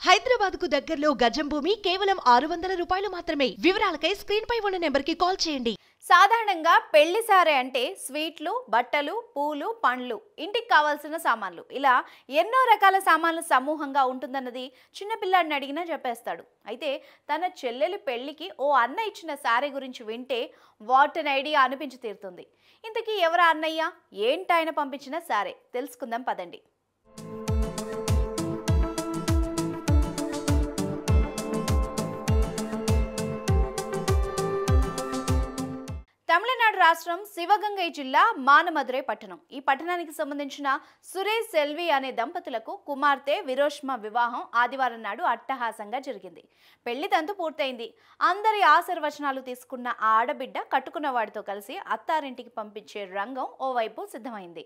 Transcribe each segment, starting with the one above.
హైదరాబాద్ కు దగ్గరలో గజం భూమి కేవలం ఆరు వందల రూపాయలు మాత్రమే వివరాలకై స్క్రీన్ పై ఉన్న నెంబర్ కి కాల్ చేయండి సాధారణంగా పెళ్లి సారే అంటే స్వీట్లు బట్టలు పూలు పండ్లు ఇంటికి కావాల్సిన సామాన్లు ఇలా ఎన్నో రకాల సామాన్ల సమూహంగా ఉంటుందన్నది చిన్నపిల్లాడిని అడిగినా చెప్పేస్తాడు అయితే తన చెల్లెలి పెళ్లికి ఓ అన్న ఇచ్చిన సారీ గురించి వింటే వాట్ అన్ ఐడియా అనిపించి తీరుతుంది ఇంతకీ ఎవరా అన్నయ్య ఏంటాయన పంపించిన సారే తెలుసుకుందాం పదండి తమిళనాడు రాష్ట్రం శివగంగై జిల్లా మానమదురై పట్టణం ఈ పట్టణానికి సంబంధించిన సురేష్ సెల్వి అనే దంపతులకు కుమార్తె విరోష్మ వివాహం ఆదివారం నాడు అట్టహాసంగా జరిగింది పెళ్లి తంతు పూర్తయింది అందరి ఆశీర్వచనాలు తీసుకున్న ఆ ఆడబిడ్డ కట్టుకున్న వాడితో కలిసి అత్తారింటికి పంపించే రంగం ఓవైపు సిద్ధమైంది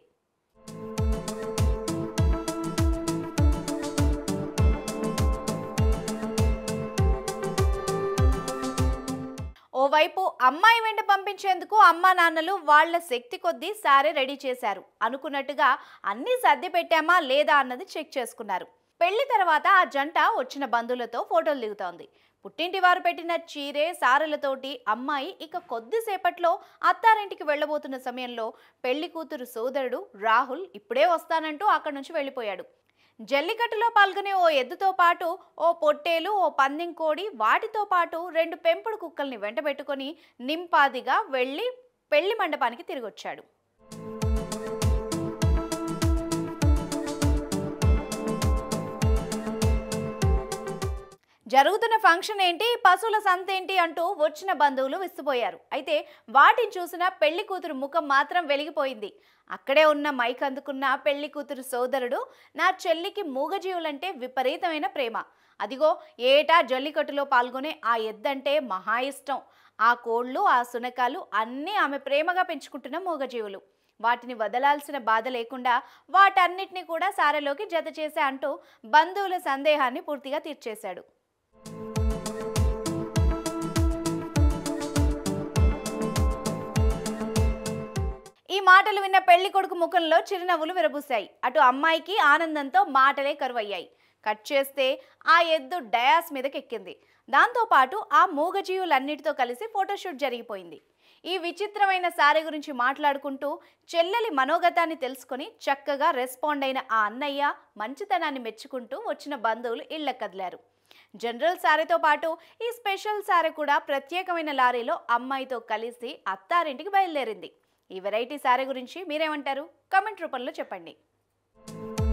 ఓవైపు అమ్మాయి వెంట పంపించేందుకు అమ్మా నాన్నలు వాళ్ళ శక్తి కొద్దీ సారే రెడీ చేశారు అనుకున్నట్టుగా అన్నీ సర్ది పెట్టామా లేదా అన్నది చెక్ చేసుకున్నారు పెళ్లి తర్వాత ఆ జంట వచ్చిన బంధువులతో ఫోటోలు దిగుతోంది పుట్టింటి వారు పెట్టిన చీరే సారెలతోటి అమ్మాయి ఇక కొద్దిసేపట్లో అత్తారింటికి వెళ్ళబోతున్న సమయంలో పెళ్లి కూతురు సోదరుడు రాహుల్ ఇప్పుడే వస్తానంటూ అక్కడి నుంచి వెళ్ళిపోయాడు జల్లికట్టులో పాల్గొనే ఓ ఎద్దుతో పాటు ఓ పొట్టేలు ఓ పందెం కోడి వాటితో పాటు రెండు పెంపుడు కుక్కల్ని వెంటబెట్టుకొని నింపాదిగా వెళ్ళి పెళ్లి మండపానికి తిరిగొచ్చాడు జరుగుతున్న ఫంక్షన్ ఏంటి పశువుల సంత ఏంటి అంటూ వచ్చిన బంధువులు విస్తుపోయారు అయితే వాటిని చూసిన పెళ్లి కూతురు ముఖం మాత్రం వెలిగిపోయింది అక్కడే ఉన్న మైక్ అందుకున్న పెళ్లి కూతురు సోదరుడు నా చెల్లికి మూగజీవులంటే విపరీతమైన ప్రేమ అదిగో ఏటా జల్లికట్టులో పాల్గొనే ఆ ఎద్దంటే మహా ఇష్టం ఆ కోళ్ళు ఆ సునకాలు అన్నీ ఆమె ప్రేమగా పెంచుకుంటున్న మూగజీవులు వాటిని వదలాల్సిన బాధ లేకుండా వాటన్నిటిని కూడా సారెలోకి జత చేసే అంటూ బంధువుల సందేహాన్ని పూర్తిగా తీర్చేశాడు ఈ మాటలు విన్న పెళ్లి కొడుకు ముఖంలో చిరునవ్వులు విరబూశాయి అటు అమ్మాయికి ఆనందంతో మాటలే కరువయ్యాయి కట్ చేస్తే ఆ ఎద్దు డయాస్ మీదకి ఎక్కింది దాంతోపాటు ఆ మూగజీవులన్నిటితో కలిసి ఫోటోషూట్ జరిగిపోయింది ఈ విచిత్రమైన సారీ గురించి మాట్లాడుకుంటూ చెల్లెలి మనోగతాన్ని తెలుసుకొని చక్కగా రెస్పాండ్ అయిన ఆ అన్నయ్య మంచితనాన్ని మెచ్చుకుంటూ వచ్చిన బంధువులు ఇళ్ల కదిలారు జనరల్ సారీతో పాటు ఈ స్పెషల్ సారీ కూడా ప్రత్యేకమైన లారీలో అమ్మాయితో కలిసి అత్తారింటికి బయలుదేరింది ఈ వెరైటీ సారీ గురించి మీరేమంటారు కమెంట్ రూపంలో చెప్పండి